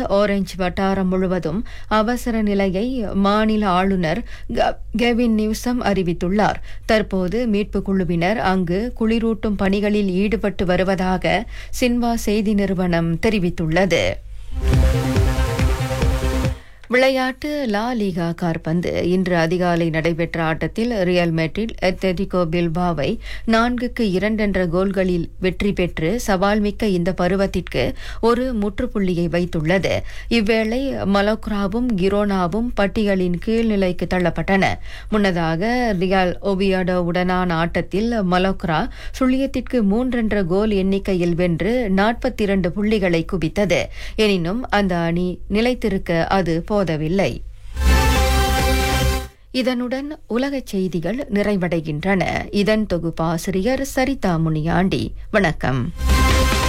orange வட்டாரம் முழுவதும் அவசர நிலையை மாநில ஆளுநர் க- கெவின் நியூசம் அறிவித்துள்ளார் தற்போது மீட்புக் குழுவினர் அங்கு குளிரூட்டும் பணிகளில் ஈடுபட்டு வருவதாக சின்வா செய்தி நிறுவனம் தெரிவித்துள்ளது விளையாட்டு லா லீகா கார்பந்து இன்று அதிகாலை நடைபெற்ற ஆட்டத்தில் ரியல் மெட்ரிட் எத்தெடிகோ பில்பாவை நான்குக்கு இரண்டென்ற கோல்களில் வெற்றி பெற்று சவால்மிக்க இந்த பருவத்திற்கு ஒரு முற்றுப்புள்ளியை வைத்துள்ளது இவ்வேளை மலோக்ராவும் கிரோனாவும் பட்டியலின் கீழ்நிலைக்கு தள்ளப்பட்டன முன்னதாக ரியால் ஒபியாடோ உடனான ஆட்டத்தில் மலோக்ரா சுழியத்திற்கு மூன்றென்ற கோல் எண்ணிக்கையில் வென்று நாற்பத்தி இரண்டு புள்ளிகளை குவித்தது எனினும் அந்த அணி நிலைத்திருக்க அது போதவில்லை இதனுடன் உலகச் செய்திகள் நிறைவடைகின்றன இதன் தொகுப்பாசிரியர் சரிதா முனியாண்டி வணக்கம்